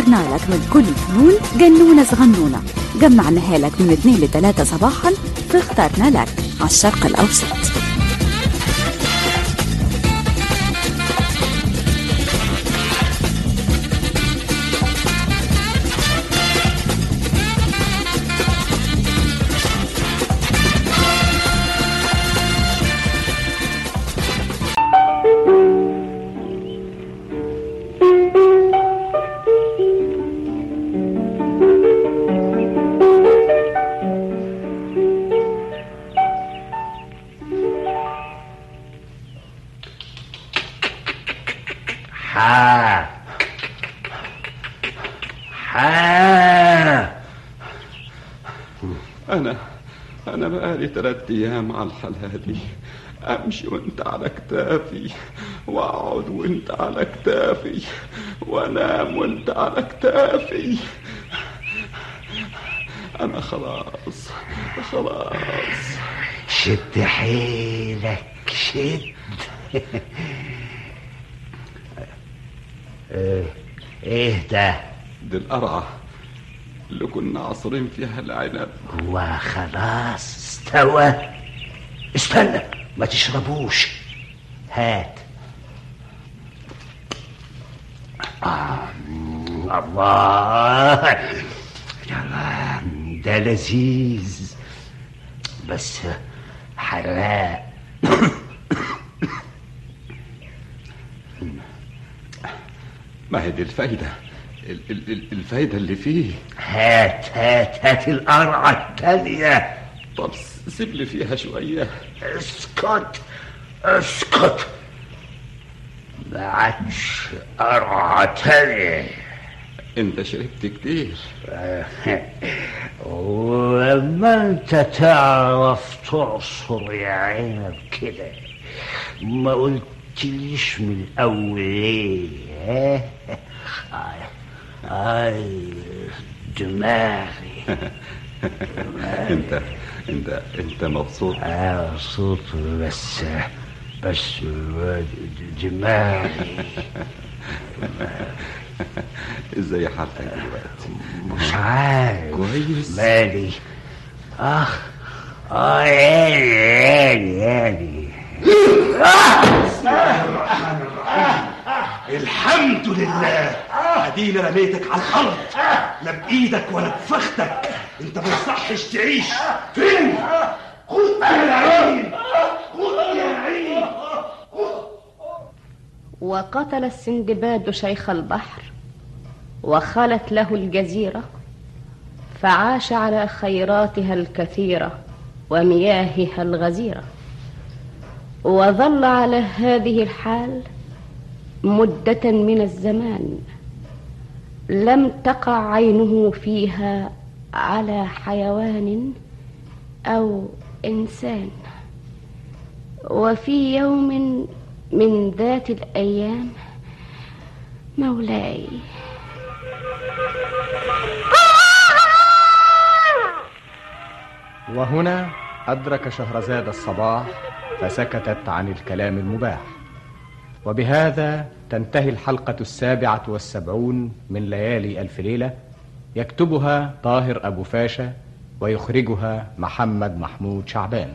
اخترنا لك من كل الفنون جنونة صغنونة جمعناها لك من 2 ل 3 صباحا فاخترنا لك على الشرق الأوسط ها ها أنا أنا بقالي تلات أيام على الحالة دي أمشي وأنت على كتافي وأقعد وأنت على كتافي وأنام وأنت على كتافي أنا خلاص خلاص شد حيلك شد ايه ايه ده دي القرعة اللي كنا عصرين فيها العنب هو خلاص استوى استنى ما تشربوش هات آه الله يلا ده لذيذ بس حراق ما هي دي الفايدة ال- ال- ال- الفايدة اللي فيه هات هات هات القرعة التانية طب سيب لي فيها شوية اسكت اسكت ما عادش قرعة تانية انت شربت كتير ولما انت تعرف تعصر يا عنب كده ما قلتليش من الاول ليه ها؟ آي آي دماغي انت انت انت مبسوط اه مبسوط بس بس دماغي ازاي حالتك دلوقتي مش عارف كويس مالي اخ اه يعني يعني يعني الحمد لله ادينا رميتك على الارض لا بايدك ولا بفخدك انت ما يصحش تعيش فين خد يا عين خد يا عين وقتل السندباد شيخ البحر وخلت له الجزيرة فعاش على خيراتها الكثيرة ومياهها الغزيرة وظل على هذه الحال مدة من الزمان لم تقع عينه فيها على حيوان أو إنسان وفي يوم من ذات الأيام مولاي وهنا أدرك شهرزاد الصباح فسكتت عن الكلام المباح وبهذا تنتهي الحلقة السابعة والسبعون من ليالي ألف ليلة يكتبها طاهر أبو فاشا ويخرجها محمد محمود شعبان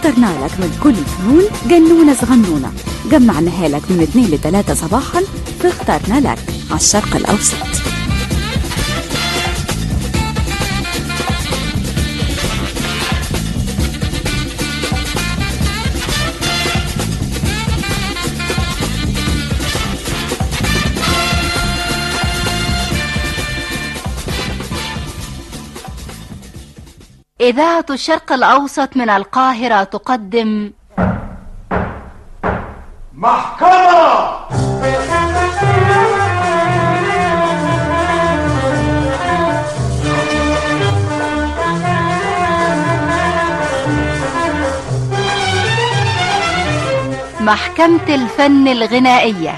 اخترنا لك من كل الفنون جنونة صغنونة جمعناها لك من 2 ل 3 صباحا في اخترنا لك على الشرق الأوسط إذاعة الشرق الأوسط من القاهرة تقدم محكمة محكمة الفن الغنائية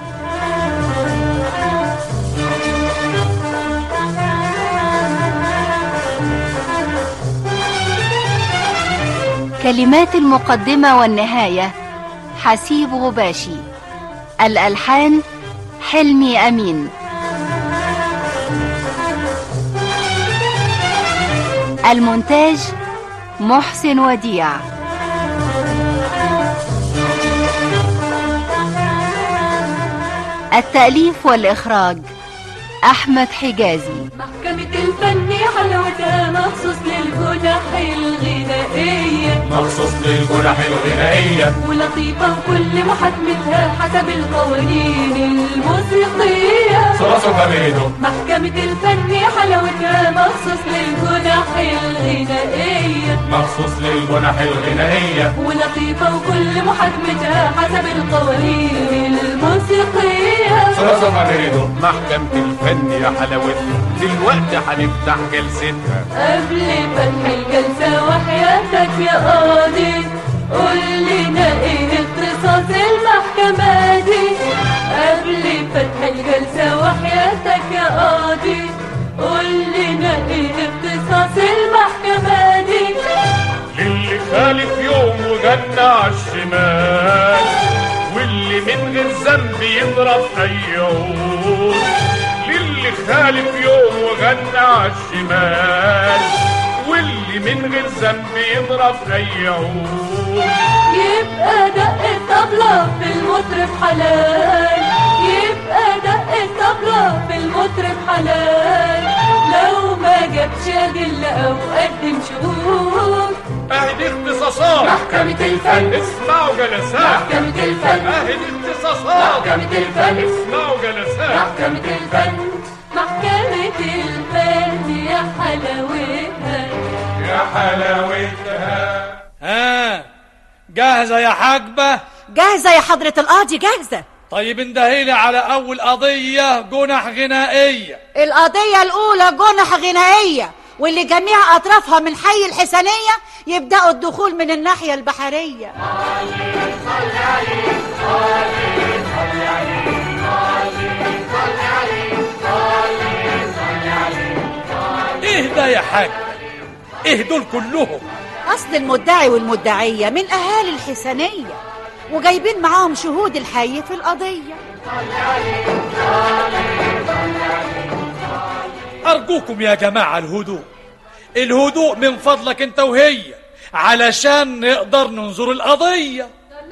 كلمات المقدمة والنهاية حسيب غباشي الألحان حلمي أمين المونتاج محسن وديع التأليف والإخراج أحمد حجازي محكمة الفن حلاوتها مخصوص للجنح الغنائية مخصوص للجنح الغنائية ولطيفة وكل محاكمتها حسب القوانين الموسيقية صلاصة كاميدو محكمة الفن حلاوتها مخصوص للجنح الغنائية مخصوص للجنح الغنائية ولطيفة وكل محاكمتها حسب القوانين الموسيقية صلاصة كاميدو محكمة الفن يا حلاوتها دلوقتي هنفتح جلستها قبل فتح الجلسة وحياتك يا قاضي قول لنا ايه اختصاص المحكمة دي قبل فتح الجلسة وحياتك يا قاضي قول لنا ايه اختصاص المحكمة دي للي خالف يوم وجنة عالشمال واللي من غير ذنب يضرب اي عود للي خالف يوم وغنى عالشمال واللي من غير ذنب يضرب اي عود يبقى دق الطبلة في المطرب حلال يبقى دق الطبلة في المطرب حلال لو ما جابش أدلة أو قدم شهود اهي دي اختصاصات محكمة الفن اسمعوا جلسات محكمة الفن اهي دي اختصاصات محكمة الفن اسمعوا جلسات محكمة الفن محكمة الفن يا حلاوتها يا حلاوتها ها جاهزة يا حاجبة جاهزة يا حضرة القاضي جاهزة طيب اندهيلي على أول قضية جنح غنائية القضية الأولى جنح غنائية واللي جميع أطرافها من حي الحسنية يبدأوا الدخول من الناحية البحرية ايه ده يا حاج ايه دول كلهم أصل المدعي والمدعية من أهالي الحسنية وجايبين معاهم شهود الحي في القضية أرجوكم يا جماعة الهدوء الهدوء من فضلك انت وهي علشان نقدر ننظر القضية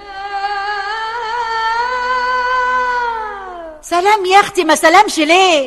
سلام يا أختي ما سلامش ليه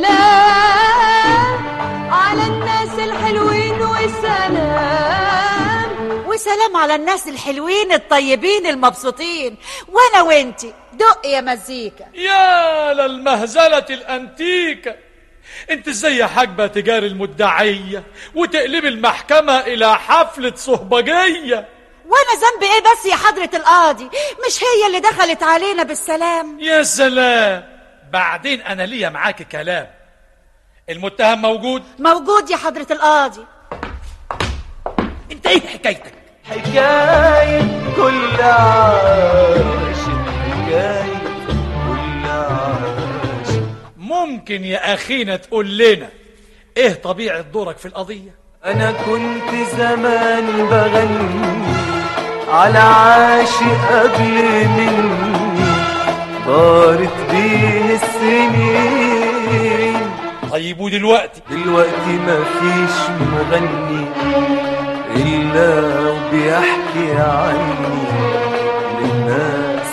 سلام على الناس الحلوين والسلام وسلام على الناس الحلوين الطيبين المبسوطين وانا وانتي دق يا مزيكا يا للمهزلة الأنتيكة انت ازاي يا حاجبة تجاري المدعية وتقلب المحكمة إلى حفلة صهبجية وانا ذنبي ايه بس يا حضرة القاضي مش هي اللي دخلت علينا بالسلام يا سلام بعدين أنا ليا معاك كلام المتهم موجود موجود يا حضرة القاضي انت ايه حكايتك حكاية كل عاشق حكاية كل عاشق ممكن يا أخينا تقول لنا ايه طبيعة دورك في القضية أنا كنت زمان بغني على عاشق قبل مني دارت بيه السنين طيب ودلوقتي دلوقتي مفيش مغني إلا لله وبيحكي عني للناس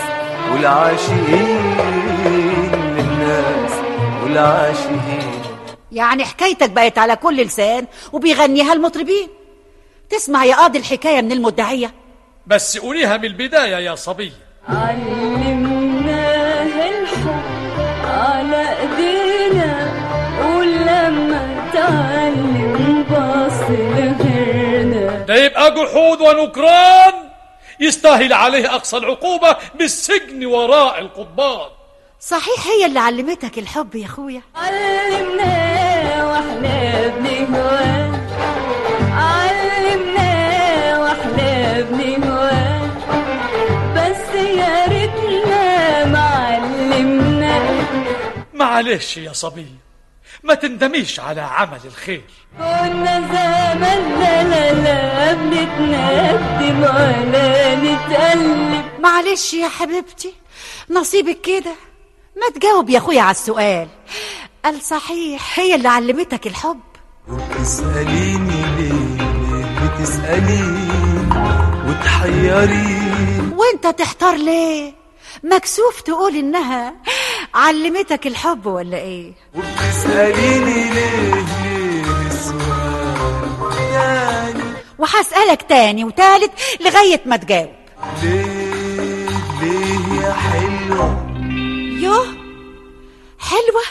والعاشقين للناس والعاشقين يعني حكايتك بقت على كل لسان وبيغنيها المطربين تسمع يا قاضي الحكاية من المدعية بس قوليها من البداية يا صبية علمناه الحب على ايدينا ولما تعلم باص لغيرنا ده يبقى جحود ونكران يستاهل عليه أقصى العقوبة بالسجن وراء القضبان صحيح هي اللي علمتك الحب يا اخويا علمناه واحنا بنهواه علمناه واحنا بنهواه بس يا ريتنا ما علمناه معلش يا صبية ما تندميش على عمل الخير كنا زمان لا لا لا بنتندم ولا نتقلب معلش يا حبيبتي نصيبك كده ما تجاوب يا اخويا على السؤال قال صحيح هي اللي علمتك الحب تسأليني ليه ليه بتسأليني وتحيريني وانت تحتار ليه مكسوف تقول انها علمتك الحب ولا ايه وبتسأليني ليه ليه السؤال تاني وهسألك تاني وتالت لغاية ما تجاوب ليه ليه يا حلوة يوه حلوة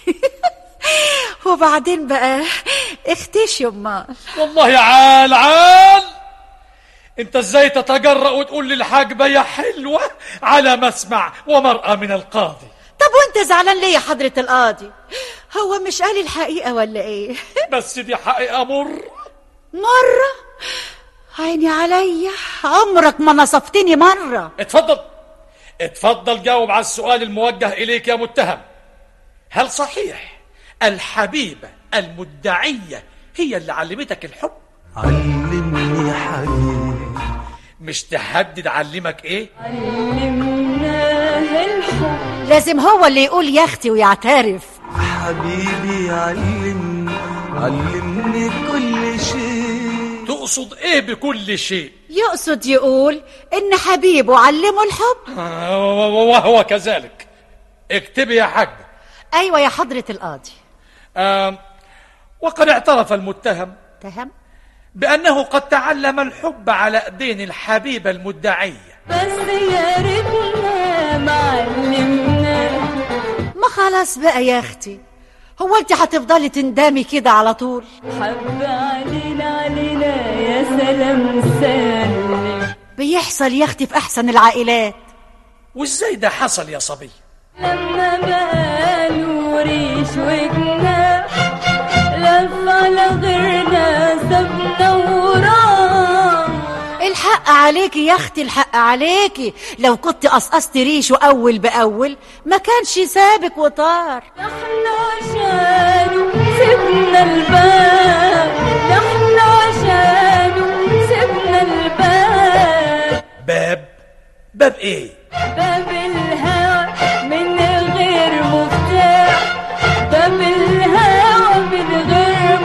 وبعدين بقى اختشي امال والله يا عال عال انت ازاي تتجرأ وتقول للحاجبة يا حلوة على مسمع ومرأة من القاضي طب وانت زعلان ليه يا حضرة القاضي هو مش قال الحقيقة ولا ايه بس دي حقيقة مر مرة عيني عليا عمرك ما نصفتني مرة اتفضل اتفضل جاوب على السؤال الموجه إليك يا متهم هل صحيح الحبيبة المدعية هي اللي علمتك الحب علمني حبيبي مش تهدد علمك ايه علمناه الحب لازم هو اللي يقول يا اختي ويعترف حبيبي علمني علمني كل شيء تقصد ايه بكل شيء يقصد يقول ان حبيبه علمه الحب آه، وهو كذلك اكتبي يا حاج ايوه يا حضرة القاضي آم، وقد اعترف المتهم تهم بأنه قد تعلم الحب على أيدين الحبيبة المدعية بس يا ريتنا ما علمناه ما خلاص بقى يا اختي هو انت هتفضلي تندمي كده على طول حب علينا علينا يا سلام سلم بيحصل يا اختي في احسن العائلات وازاي ده حصل يا صبي لما بقى له ريش وجناح لف على غيرنا سابنا وراه الحق عليكي يا اختي الحق عليكي لو كنت قصقصت ريشه اول باول ما كانش سابك وطار احنا عشانه سيبنا الباب احنا عشانه سيبنا الباب باب باب ايه باب الهوى من غير مفتاح باب الهوى من غير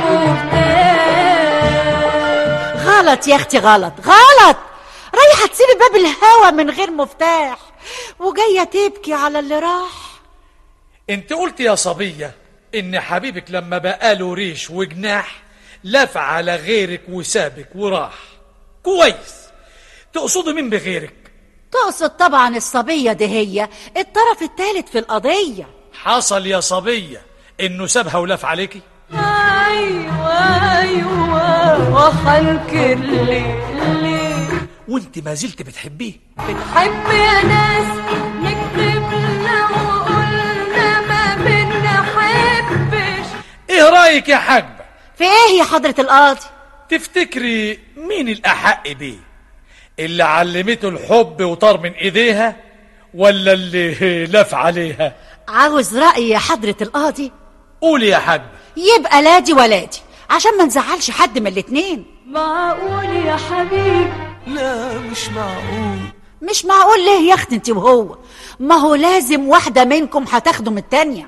مفتاح غلط يا اختي غلط غلط رايحه تسيبي باب الهوا من غير مفتاح وجايه تبكي على اللي راح انت قلت يا صبية ان حبيبك لما بقاله ريش وجناح لف على غيرك وسابك وراح كويس تقصد مين بغيرك تقصد طبعا الصبيه دي هي الطرف الثالث في القضيه حصل يا صبية انه سابها ولف عليكي ايوه ايوه وحنكر ليه ليه وانت ما زلت بتحبيه بنحب يا ناس نكتب لو قلنا ما بنحبش ايه رايك يا حاجبة في ايه يا حضره القاضي تفتكري مين الاحق بيه اللي علمته الحب وطار من ايديها ولا اللي لف عليها عاوز راي يا حضره القاضي قولي يا حاج يبقى لا دي ولا دي عشان ما نزعلش حد من الاتنين معقول يا حبيبي لا مش معقول مش معقول ليه يا اختي انت وهو ما هو لازم واحده منكم هتاخده من التانيه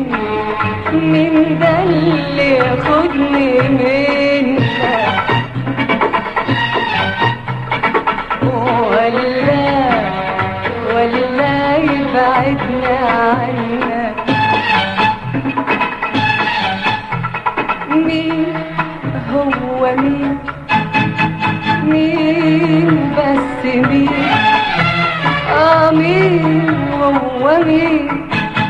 مين ده اللي ياخدني منك هو مين وهو مين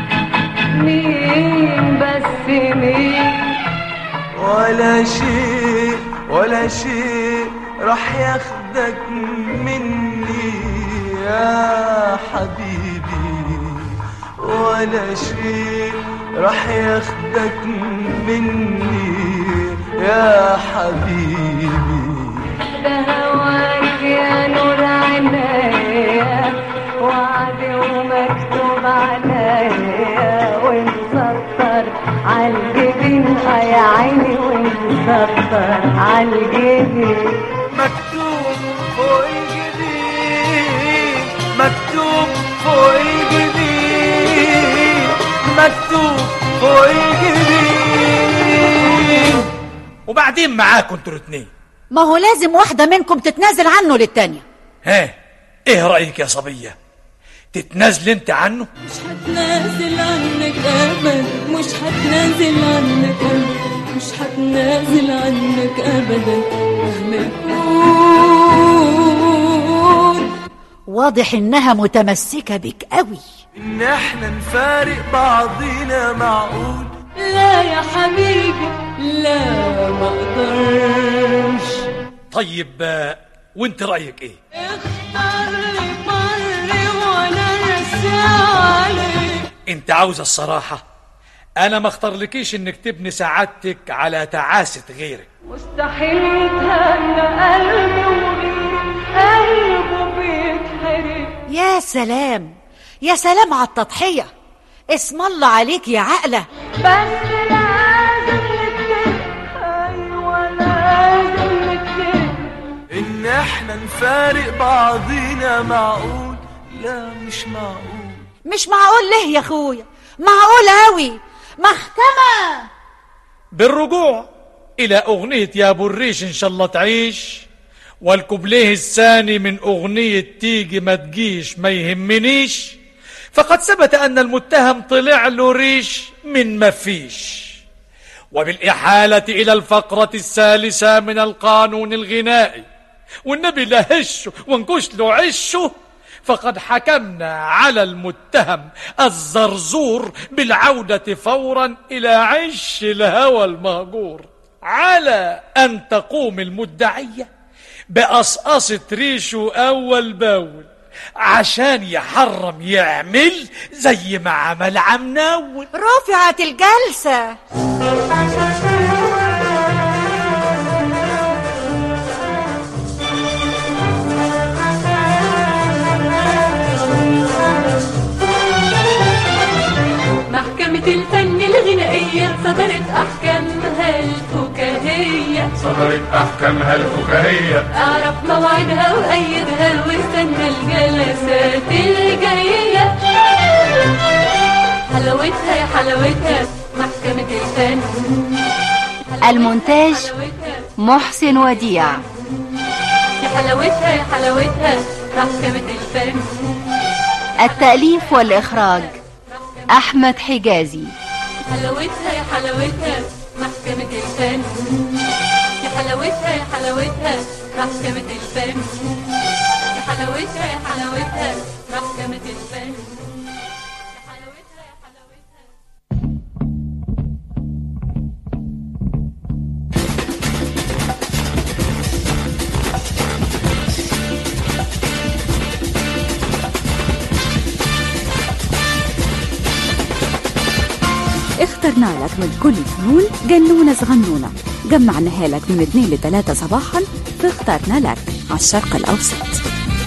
مين بس مين ولا شيء ولا شيء راح ياخدك مني يا حبيبي ولا شيء راح ياخدك مني يا حبيبي ده هواك يا نور عينيا وعد ومكتوب عليا ومسطر عالجبين آه يا عيني ومسطر عالجبين مكتوب فوق الجبين مكتوب فوق الجبين مكتوب فوق الجبين وبعدين معاكم انتوا الاتنين ما هو لازم واحدة منكم تتنازل عنه للتانية ها ايه رأيك يا صبية تتنازل انت عنه مش هتنازل عنك ابدا مش هتنازل عنك ابدا مش هتنازل عنك ابدا مهما يكون واضح انها متمسكة بك قوي ان احنا نفارق بعضينا معقول لا يا حبيبي لا ما اقدرش طيب آه، وانت رأيك ايه اختار لي مر وانا راسي عليك انت عاوز الصراحة انا ما اختارلكيش انك تبني سعادتك على تعاسة غيرك مستحيل يتهنى قلبي وغيري قلبه بيتحرق يا سلام يا سلام على التضحية اسم الله عليك يا عقلة بس لازم نتفق ايوه لازم نتفق ان احنا نفارق بعضينا معقول لا مش معقول مش معقول ليه يا اخويا معقول قوي محكمة بالرجوع الى اغنية يا ابو الريش ان شاء الله تعيش والكوبليه الثاني من اغنية تيجي ما تجيش ما يهمنيش فقد ثبت ان المتهم طلع له ريش من ما فيش وبالإحالة إلى الفقرة الثالثة من القانون الغنائي والنبي لهشه وانكش له عشه فقد حكمنا على المتهم الزرزور بالعودة فورا إلى عش الهوى المهجور على أن تقوم المدعية بقصقصة ريشه أول باول عشان يحرم يعمل زي ما عمل عمناول رفعت الجلسة محكمة الفن الغنائية صدرت أحكامها الفكاهية صدرت أحكامها الفكاهية أعرف موعدها وأيدها واستنى الجلسات الجاية حلاوتها يا حلاوتها محكمة الفن المونتاج محسن وديع يا حلاوتها يا حلاوتها محكمة الفن التأليف والإخراج أحمد حجازي حلاوتها يا حلاوتها محكمة الفن يا حلاوتها يا حلاوتها محكمة الفن يا حلاوتها يا حلاوتها محكمة الفن يا حلاوتها يا حلاوتها اخترنا لك من كل فنون جنونة صغنونة جمعناها لك من 2 ل 3 صباحا فاخترنا لك على الشرق الأوسط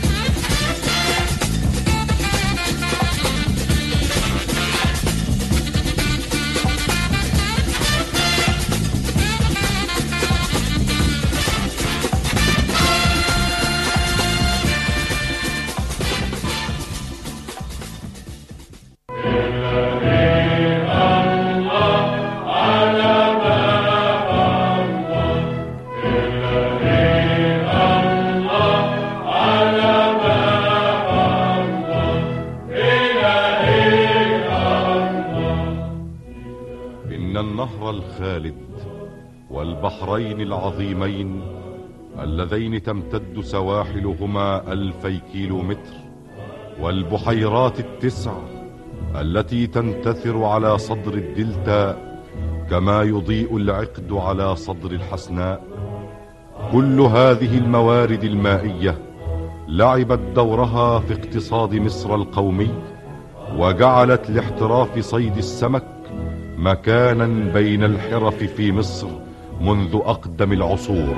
إن النهر الخالد والبحرين العظيمين اللذين تمتد سواحلهما ألفي كيلومتر والبحيرات التسع التي تنتثر على صدر الدلتا كما يضيء العقد على صدر الحسناء كل هذه الموارد المائيه لعبت دورها في اقتصاد مصر القومي وجعلت لاحتراف صيد السمك مكانا بين الحرف في مصر منذ اقدم العصور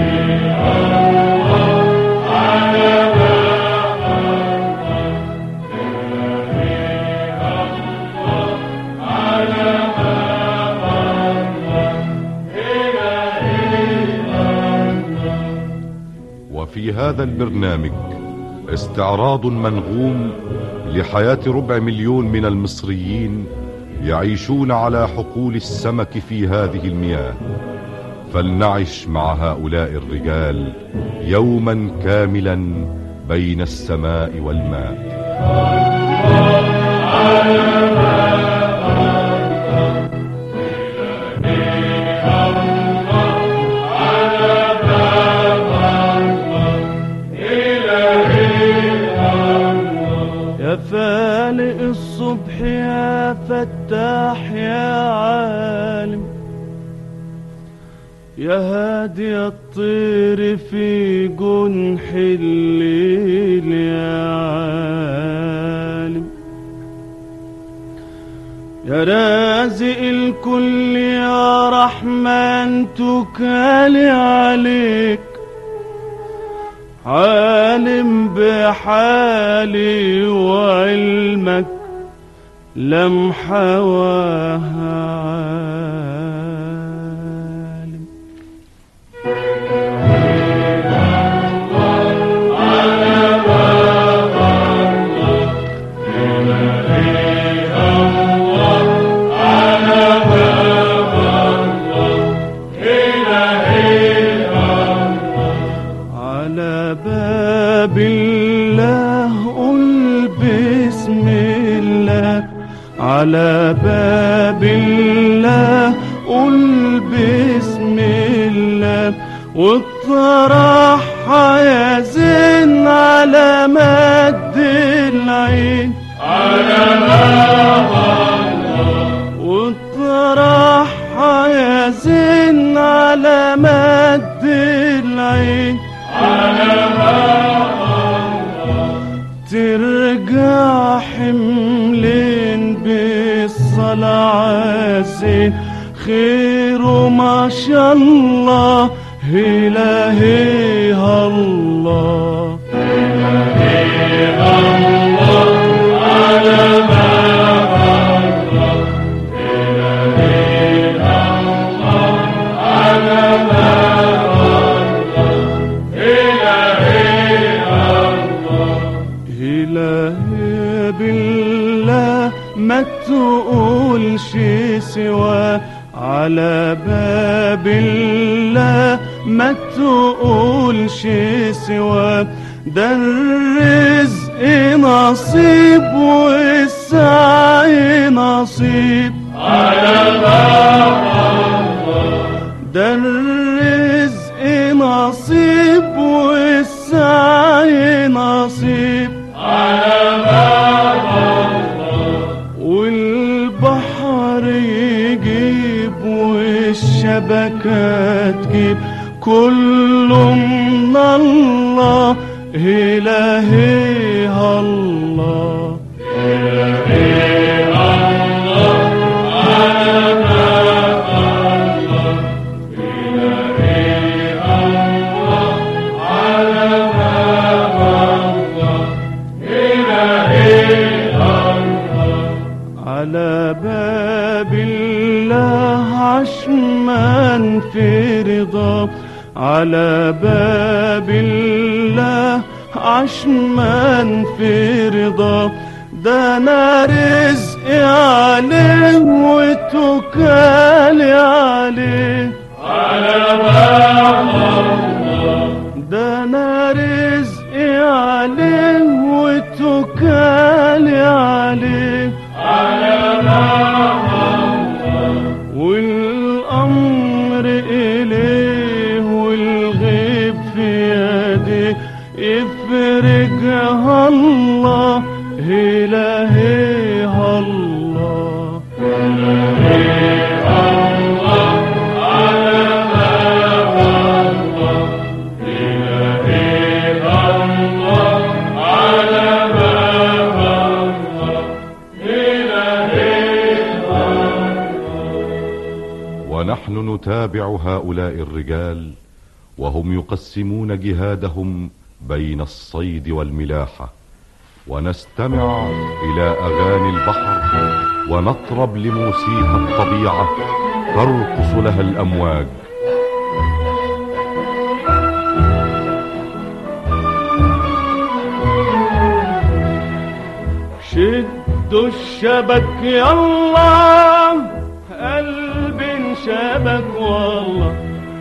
وفي هذا البرنامج استعراض منغوم لحياة ربع مليون من المصريين يعيشون على حقول السمك في هذه المياه فلنعش مع هؤلاء الرجال يوما كاملا بين السماء والماء يا فالق الصبح يا فتاح يا عالم يا هادي الطير في جنح الليل يا عالم يا رازق الكل يا رحمن تكالي عليك عالم بحالي وعلمك لم حواها عالم على باب الله قل بسم الله على باب الله قل بسم الله والطرح يزن على مد العين على باب والطرح يزن على مد العين ترجع حملين بالصلاة عزين خير ما شاء الله إلهي الله إلهي بالله ما تقولش سوى على باب الله ما تقولش سوى ده الرزق نصيب والسعي نصيب على باب ده الرزق نصيب والسعي نصيب على باب والبحر يجيب والشبكة تجيب كله من الله إلهي الله إلهي الله على باب الله إلهي الله على باب الله إلهي الله على باب الله عشمان في رضا على باب الله عشمان في رضا ده انا رزقي عليه وتكالي عليه على باب الله ده انا رزقي عليه وتكالي عليه على باب والامر اليه والغيب في يديه يفرجها الله إلهي الله ونحن نتابع هؤلاء الرجال وهم يقسمون جهادهم بين الصيد والملاحة ونستمع إلى أغاني البحر ونطرب لموسيقى الطبيعة ترقص لها الأمواج شدوا الشبك يلا قلبي انشبك والله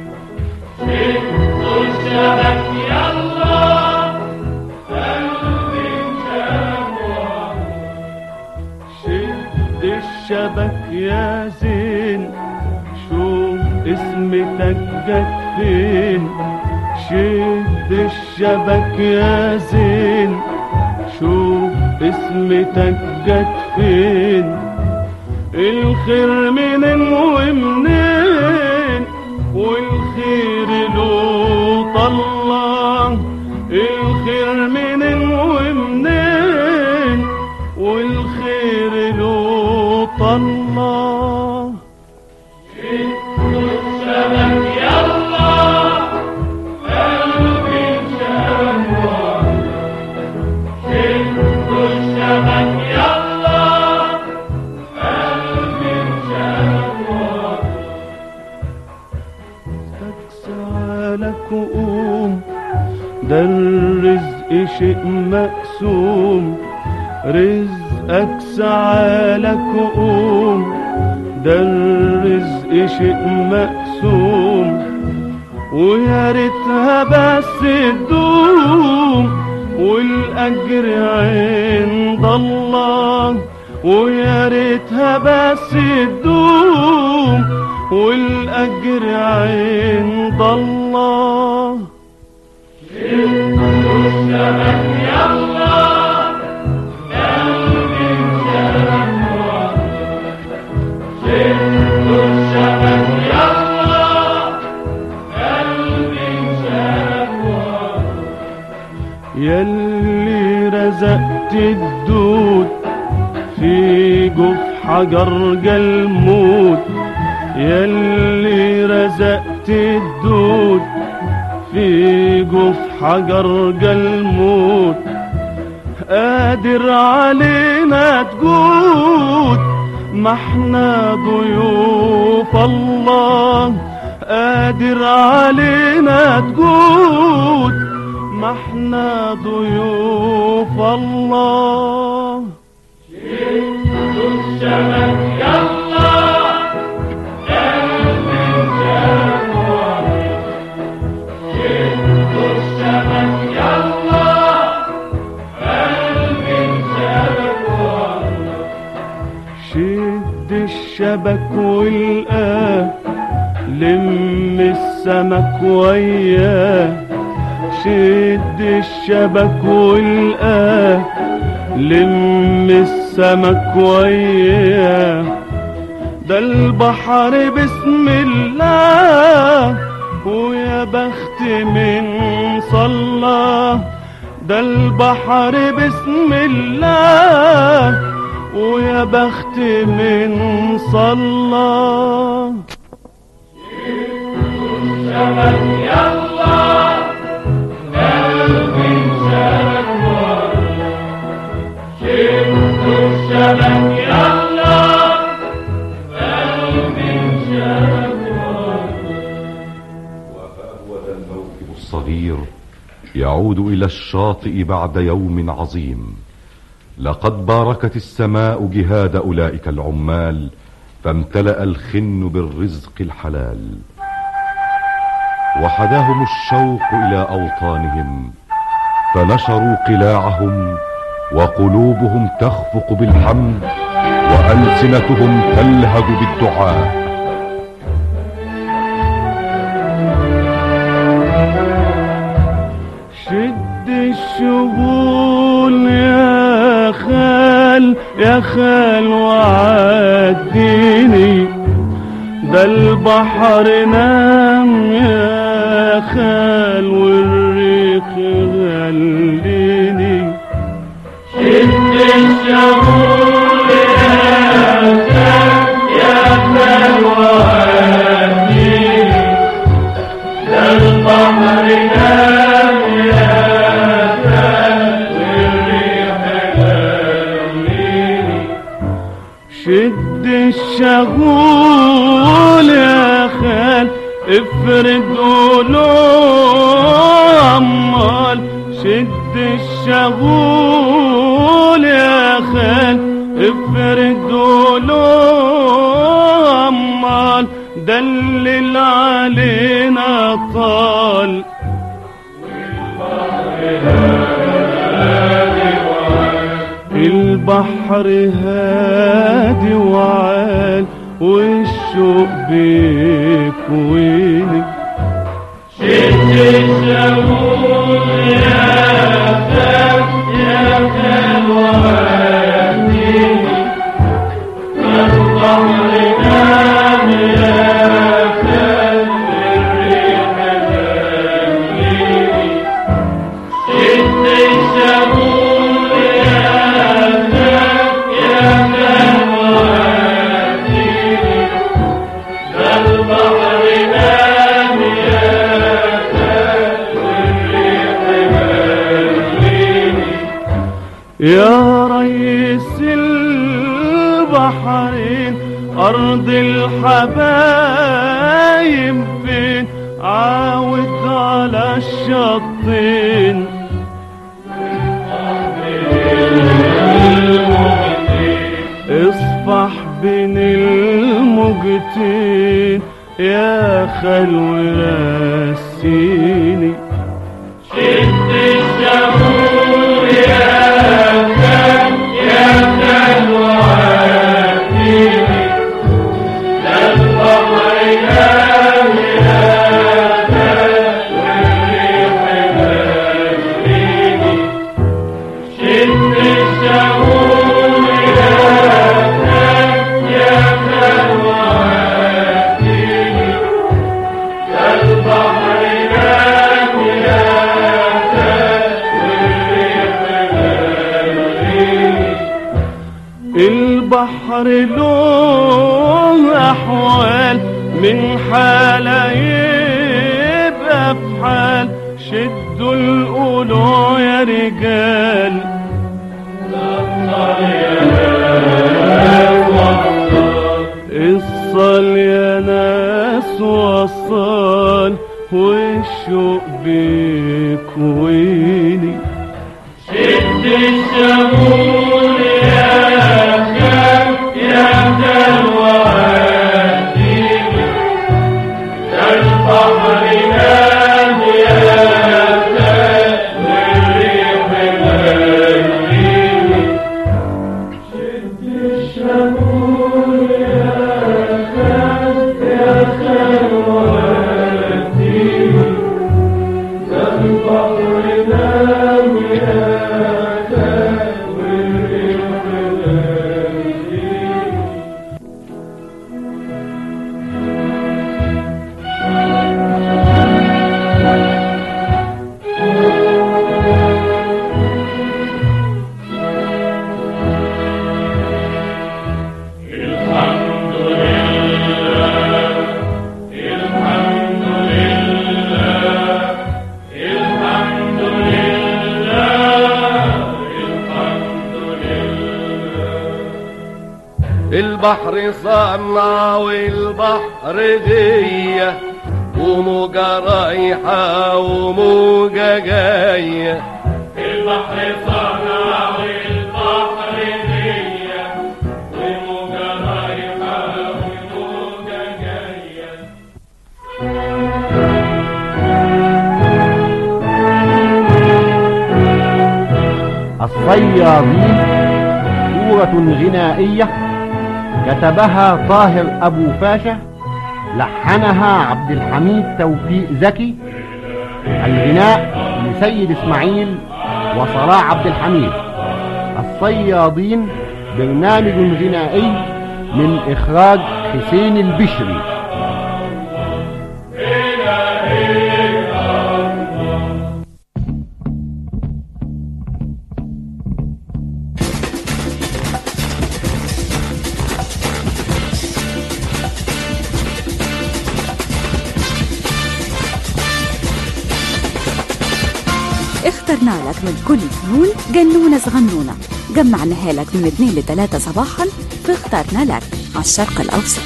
شدوا الشبك يلا قلبي انشبك والله شد الشبك يا زين شوف اسمتك جت فين شد الشبك يا زين شوف اسمتك جت فين الخير منين ومنين والخير له طلع الخير منين ومنين والخير له طلع الشبك يلا قلبي انشبك شدوا الشبك يلا قلبي انشبك سعالك وقوم ده الرزق شيء مقسوم رزقك سعالك وقوم ده الرزق شيء مقسوم ويا ريتها بس تدوم والاجر عند الله ويا ريتها بس تدوم والاجر عند الله الشبك يلا قلبي انشبك شدوا الشبك يلا قلبي انشبك يلي رزقت الدود في جوف حجر جلمود يلي رزقت الدود في جوف حجر جلمود قادر علينا تجود ما احنا ضيوف الله قادر علينا تجود ما احنا ضيوف الله الشبك يلا قلبي انشبك شدوا الشبك يلا قلبي انشبك شد الشبك والقاه لم السمك وياه شد الشبك والقاه لم السمك وياه ده البحر بسم الله ويا بخت من صلى ده البحر بسم الله ويا بخت من صلى الشبك يلا قلبي انشبك شدوا الشبك يلا قلبي انشبك الموكب الصغير يعود إلى الشاطئ بعد يوم عظيم لقد باركت السماء جهاد أولئك العمال فامتلأ الخن بالرزق الحلال وحداهم الشوق إلى أوطانهم فنشروا قلاعهم وقلوبهم تخفق بالحمد وألسنتهم تلهج بالدعاء شد الشغول يا خال وعديني ده البحر نام يا خال والريح غليني شد الشغول يا خال يا خال وهديني ده البحر نام يا خال والريح غليني شد الشغول يا خال افرد قولوا امال شد الشغول يا خال افرد قولوا امال دلل علينا طال البحر هادي وعال والشوق بيكويني شد الشغول يا خال يا خال وهديني البحر نام يا خال الريح غليني شد الشغول يا خال يا خال وهديني البحر نام يا خال والريح غليني يا ريس البحرين أرض الحبايب فين عاود على الشطين اصفح بين الموجتين يا خلو راسيني شد الشغول يا خال يا خال وهديني البحر نام يا خال والريح غليني شد الشغول يا خال يا خال وهديني البحر نام يا خال والريح غليني البحر له أحوال من حالة يبقى في حال شدوا القلوع يا رجال الصل يا ناس وصال والشوق بيكويني شد الشغول يا خال يا خال وهديني البحر نام يا خال والريح غليني شد الشغول يا خال يا خال وهديني البحر نام يا خال والريح غليني الحمد لله الحمد لله الحمد لله الحمد لله البحر صنع والبحر غية وموجة رايحة وموجة جاية البحر صنع والبحر غية وموجة رايحة وموجة جاية الصيادين سورة غنائية كتبها طاهر أبو فاشا لحنها عبد الحميد توفيق زكي الغناء لسيد إسماعيل وصلاح عبد الحميد الصيادين برنامج غنائي من إخراج حسين البشري اخترنا لك من كل فنون جنونة صغنونة جمعناها لك من 2 ل 3 صباحا فاخترنا لك على الشرق الأوسط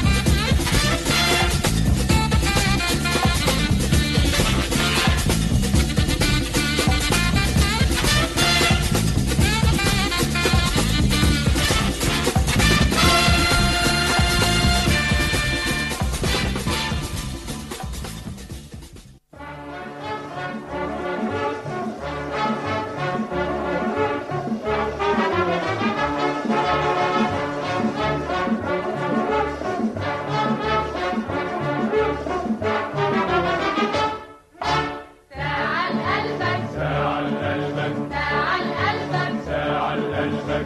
تعال قلبك تعال قلبك تعال قلبك تعال قلبك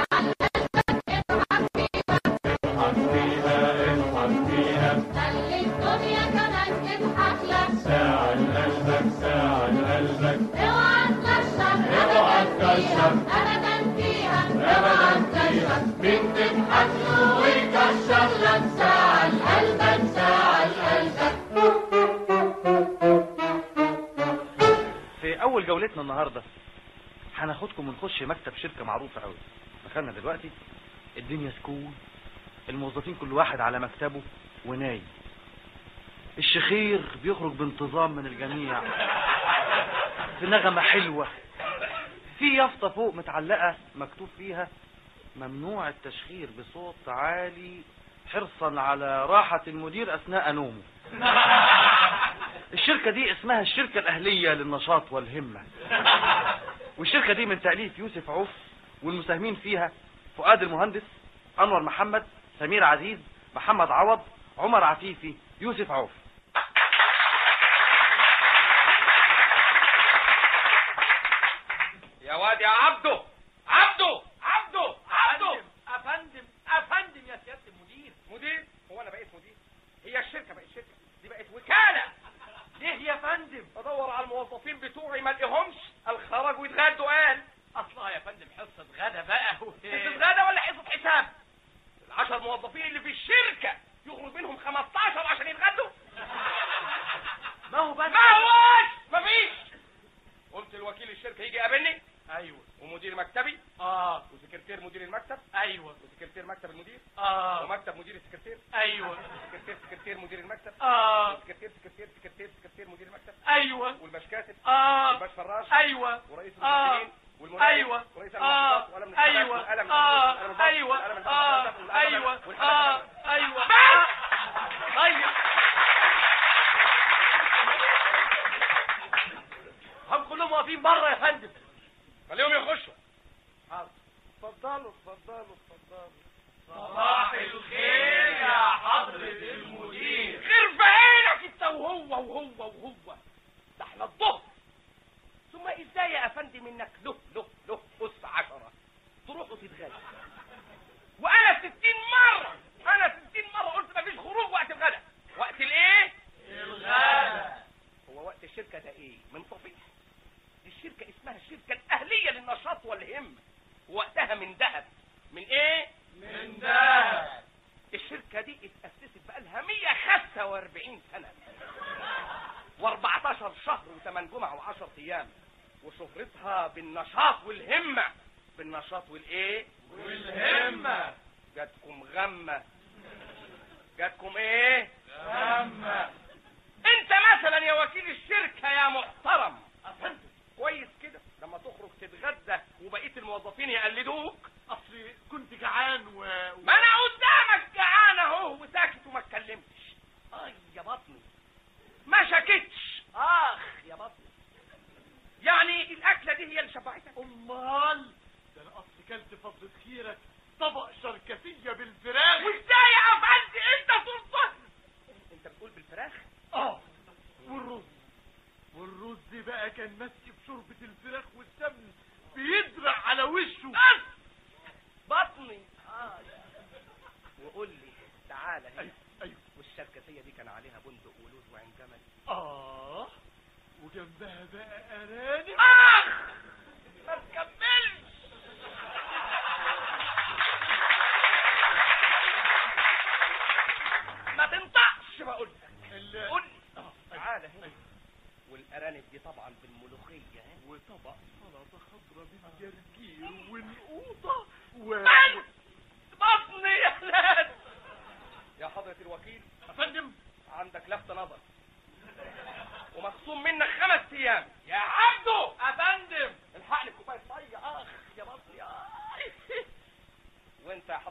اضحك فيها اضحك فيها اضحك فيها خلي الدنيا كمان تضحك لك تعال قلبك تعال قلبك اوعى تكشر اوعى تكشر ابدا فيها ابدا فيها مين تضحك له ويكشر لك تعال قلبك تعال قلبك في اول جولتنا النهارده هناخدكم ونخش مكتب شركه معروفه قوي دخلنا دلوقتي الدنيا سكون الموظفين كل واحد على مكتبه ونايم الشخير بيخرج بانتظام من الجميع في نغمه حلوه في يافطه فوق متعلقه مكتوب فيها ممنوع التشخير بصوت عالي حرصا على راحه المدير اثناء نومه الشركة دي اسمها الشركة الأهلية للنشاط والهمة والشركة دي من تأليف يوسف عوف والمساهمين فيها فؤاد المهندس أنور محمد سمير عزيز محمد عوض عمر عفيفي يوسف عوف يا واد يا عبده عبده عبده عبده افندم افندم يا سياده المدير مدير هو انا بقيت مدير هي الشركه بقت شركه دي بقت وكاله ليه يا فندم بدور على الموظفين بتوعي ما الاقيهمش الخرج ويتغدوا قال اصلها يا فندم حصه غدا بقى حصه غدا ولا حصه حساب العشر موظفين اللي في الشركه يخرج منهم 15 عشان يتغدوا ما هو بس ما هوش مفيش قلت لوكيل الشركه يجي يقابلني ايوه ومدير مكتبي اه وسكرتير مدير المكتب ايوه وسكرتير مكتب المدير اه ومكتب مدير السكرتير ايوه سكرتير سكرتير مدير المكتب اه سكرتير سكرتير سكرتير سكرتير مدير المكتب ايوه والباش كاتب اه والباش فراش ايوه ورئيس المسؤولين والمنادي ايوه ورئيس المحافظات وقلم الحسابات أيوة. والقلم آه. والقلم البط أيوة. والقلم البط آه. والقلم البط أيوة. والقلم آه. البط. أيوة. بس! طيب هم كلهم واقفين بره يا فندم خليهم يخشوا حاضر اتفضلوا اتفضلوا اتفضلوا صباح الخير يا حضرة المدير خير في عينك انت وهو وهو وهو ده احنا الظهر ثم ازاي يا افندم انك له له له اس عشرة تروحوا تتغدى وانا ستين مرة انا ستين مرة قلت مفيش خروج وقت الغدا وقت الايه الغدا هو وقت الشركة ده ايه من صفيح دي الشركة اسمها الشركة الأهلية للنشاط والهمة وقتها من ذهب من ايه من ذهب الشركة دي اتأسست بقالها 145 سنة و14 شهر و8 جمعة و10 أيام وشهرتها بالنشاط والهمة بالنشاط والايه والهمة جاتكم غمة جاتكم ايه غمة انت مثلا يا وكيل الشركة يا محترم كويس كده لما تخرج تتغدى وبقية الموظفين يقلدوك اصلي كنت جعان و... ما انا قدامك جعان اهو وساكت وما اتكلمتش اي يا بطني ما شكتش اخ يا بطني يعني الاكله دي هي اللي شبعتك امال ده انا اصلي كلت فضلة خيرك طبق شركسيه بالفراخ وازاي يا افندي انت ترصد انت بتقول بالفراخ اه والرز والرز بقى كان ماسك بشوربة الفراخ والسمن بيدرع على وشه بس بط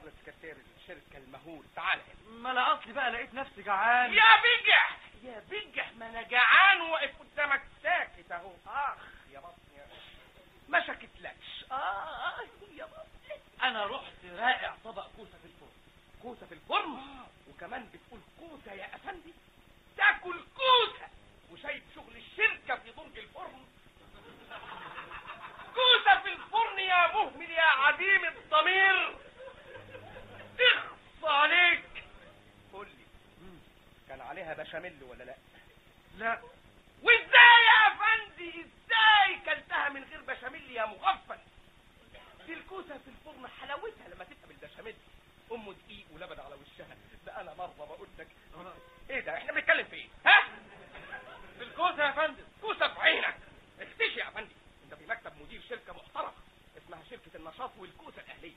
حضرة سكرتير الشركة المهول تعال هنا ما انا اصلي بقى لقيت نفسي جعان يا بجح يا بجح ما انا جعان واقف قدامك ساكت اهو اخ يا بطني يا ما شكتلكش اه يا بطني انا رحت رائع طبق كوسه في الفرن كوسه في الفرن وكمان بتقول كوسه يا افندي تاكل كوسه وشايف شغل الشركه في درج الفرن كوسه في الفرن يا مهمل يا عديم الضمير اخص عليك قول لي كان عليها بشاميل ولا لا لا وازاي يا افندي ازاي كلتها من غير بشاميل يا مغفل دي الكوسه في الفرن حلاوتها لما تبقى بالبشاميل ام دقيق ولبن على وشها ده انا مره بقول لك ايه ده احنا بنتكلم في ايه ها في الكوسه يا فندم كوسه في عينك اختشي يا افندي انت في مكتب مدير شركه محترمه اسمها شركه النشاط والكوسه الاهليه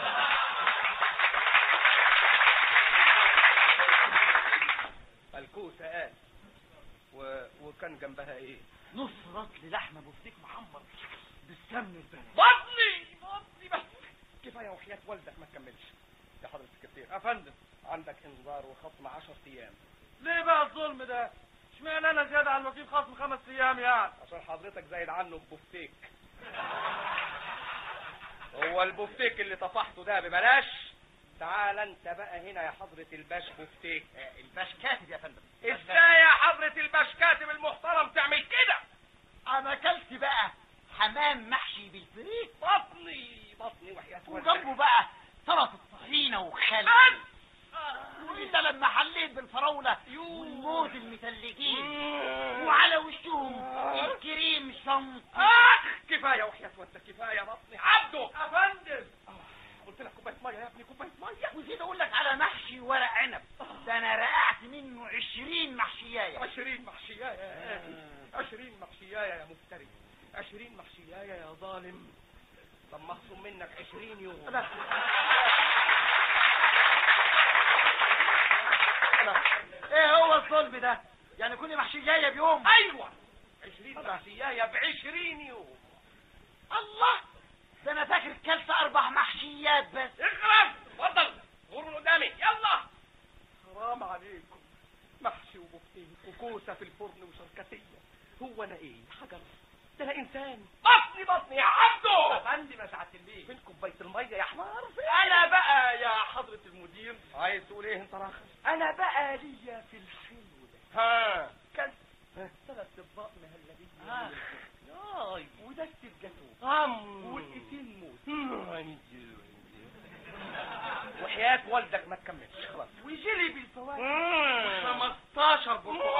الكوسه قال و... وكان جنبها ايه نص رطل لحمه بفتيك محمر بالسمن البلدي بطني بطني بس كفايه وحياه والدك ما تكملش يا حضره السكرتير يا فندم عندك انذار وخصم 10 ايام ليه بقى الظلم ده اشمعنى انا زياده عن الوكيل خصم خمس ايام يعني عشان حضرتك زايد عنه ببفتيك هو البفتيك اللي طفحته ده ببلاش تعال انت بقى هنا يا حضرة الباش بفتيك الباش كاتب يا فندم ازاي يا حضرة الباش كاتب المحترم تعمل كده انا اكلت بقى حمام محشي بالفريك بطني بطني وحياة وجنبه بقى سلطة طحينة وخل وانت لما حليت بالفراولة والموز المثلجين وعلى وشهم الكريم شنط اخ كفايه وحياة والدك كفايه بطني عبده يا فندم قلت لك كوبايه ميه يا ابني كوبايه ميه وزيد اقول لك على محشي ورق عنب ده انا رقعت منه عشرين محشيايه عشرين محشيايه يا اخي عشرين محشيايه يا مفتري عشرين محشيايه يا ظالم لما اخصم منك عشرين يوم لا. ايه هو الظلم ده يعني كل محشيايه بيوم ايوه عشرين محشيايه بعشرين يوم الله ده انا فاكر كلت اربع محشيات بس اخرس اتفضل غور من قدامي يلا حرام عليكم محشي وبفتيك وكوسه في الفرن وشركتيه هو انا ايه حجر ده انا انسان بطني بطني يا عبده يا فندم يا سعاده البيه فين كوبايه الميه يا حمار انا بقى يا حضره المدير عايز تقول ايه انت راخر انا بقى ليا في الحلو ده ها كان ثلاث اطباق مهلبيه آه. آه. وده الجاتو عم ورقتين موز وحياة والدك ما تكملش خلاص وجيلي بالفواكه 15 برتقال